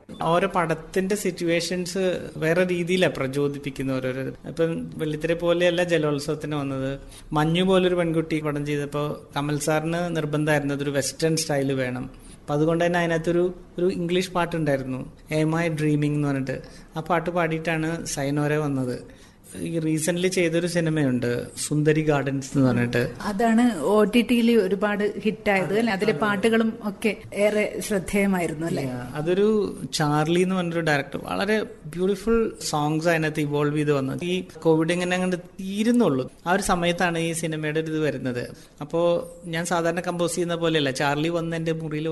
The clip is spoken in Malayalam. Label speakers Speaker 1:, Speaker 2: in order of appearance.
Speaker 1: ഓരോ പടത്തിന്റെ സിറ്റുവേഷൻസ് വേറെ രീതിയിലാണ് പ്രചോദിപ്പിക്കുന്ന ഓരോരോ ഇപ്പം വെള്ളിത്തിരെ പോലെയല്ല ജലോത്സവത്തിന് വന്നത് മഞ്ഞു പോലൊരു പെൺകുട്ടി പടം ചെയ്തപ്പോൾ കമൽ സാറിന് നിർബന്ധമായിരുന്നു അതൊരു വെസ്റ്റേൺ സ്റ്റൈൽ വേണം അപ്പം അതുകൊണ്ട് തന്നെ അതിനകത്തൊരു ഒരു ഇംഗ്ലീഷ് പാട്ടുണ്ടായിരുന്നു എം ഐ ഡ്രീമിംഗ് എന്ന് പറഞ്ഞിട്ട് ആ പാട്ട് പാടിയിട്ടാണ് സൈനോരെ വന്നത് ഈ റീസെന്റ് ചെയ്തൊരു സിനിമയുണ്ട് സുന്ദരി ഗാർഡൻസ് എന്ന് പറഞ്ഞിട്ട്
Speaker 2: അതാണ് ഒ ടി ടിയിൽ ഒരുപാട് ഹിറ്റായത് അല്ലെ അതിലെ പാട്ടുകളും ഒക്കെ ഏറെ ശ്രദ്ധേയമായിരുന്നു അല്ലെ
Speaker 1: Yeah, അതൊരു ചാർലി എന്ന് പറഞ്ഞൊരു ഡയറക്ടർ വളരെ ബ്യൂട്ടിഫുൾ സോങ്സ് അതിനകത്ത് ഇവോൾവ് ചെയ്ത് വന്നത് ഈ കോവിഡ് ഇങ്ങനെ അങ്ങോട്ട് തീരുന്നുള്ളൂ ആ ഒരു സമയത്താണ് ഈ സിനിമയുടെ ഒരു ഇത് വരുന്നത് അപ്പോൾ ഞാൻ സാധാരണ കമ്പോസ് ചെയ്യുന്ന പോലെയല്ല ചാർലി വന്ന് എൻ്റെ മുറിയിൽ